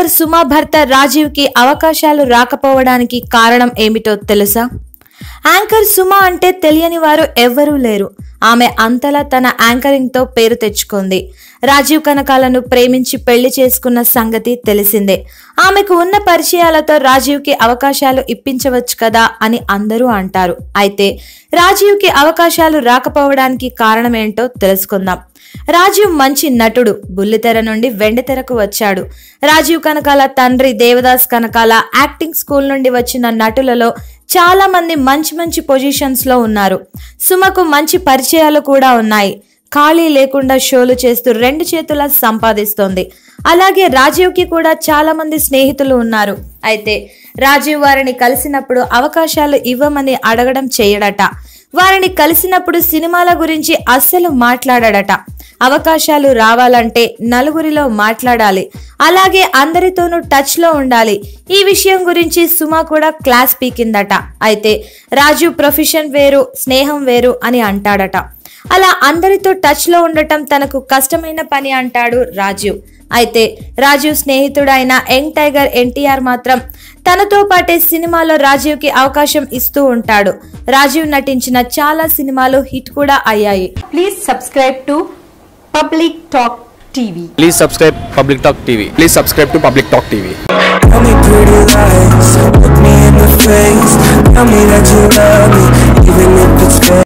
Anchor సుమా భర్త రాజీవ్ కి అవకాశాలు రాకపోవడానికి కారణం ఏమిటో తెలుసా యాంకర్ సుమా అంటే తెలియని వారు ఎవ్వరూ లేరు ఆమె అంతలా తన యాంకరింగ్ తో పేరు తెచ్చుకుంది రాజీవ్ కనకాలను ప్రేమించి పెళ్లి చేసుకున్న సంగతి తెలిసిందే ఆమెకు ఉన్న పరిచయాలతో రాజీవ్ కి అవకాశాలు ఇప్పించవచ్చు కదా అని అందరూ అంటారు అయితే రాజీవ్ కి అవకాశాలు రాకపోవడానికి కారణం ఏంటో తెలుసుకుందాం రాజీవ్ మంచి నటుడు బుల్లితెర నుండి వెండితెరకు వచ్చాడు రాజీవ్ కనకాల తండ్రి దేవదాస్ కనకాల యాక్టింగ్ స్కూల్ నుండి వచ్చిన నటులలో చాలా మంది మంచి మంచి పొజిషన్స్ లో ఉన్నారు సుమకు మంచి పరిచయాలు కూడా ఉన్నాయి ఖాళీ లేకుండా షోలు చేస్తూ రెండు చేతుల సంపాదిస్తోంది అలాగే రాజీవ్కి కూడా చాలా మంది స్నేహితులు ఉన్నారు అయితే రాజీవ్ వారిని కలిసినప్పుడు అవకాశాలు ఇవ్వమని అడగడం చేయడట వారిని కలిసినప్పుడు సినిమాల గురించి అస్సలు మాట్లాడాడట అవకాశాలు రావాలంటే నలుగురిలో మాట్లాడాలి అలాగే అందరితోనూ టచ్ లో ఉండాలి ఈ విషయం గురించి సుమ కూడా క్లాస్ పీకిందట అయితే రాజీవ్ ప్రొఫెషన్ వేరు స్నేహం వేరు అని అంటాడట అలా అందరితో టచ్ లో ఉండటం తనకు కష్టమైన పని అంటాడు రాజీవ్ అయితే రాజీవ్ స్నేహితుడైన యంగ్ టైగర్ ఎన్టీఆర్ మాత్రం తనతో పాటే సినిమాలో రాజీవ్ కి అవకాశం ఇస్తూ ఉంటాడు రాజీవ్ నటించిన చాలా సినిమాలు హిట్ కూడా అయ్యాయి Please subscribe to Public Talk TV. Please subscribe Public Talk TV. Please subscribe to Public Talk TV. Tell me pretty lies, look me in the face. Tell me that you love me, even if it's fake.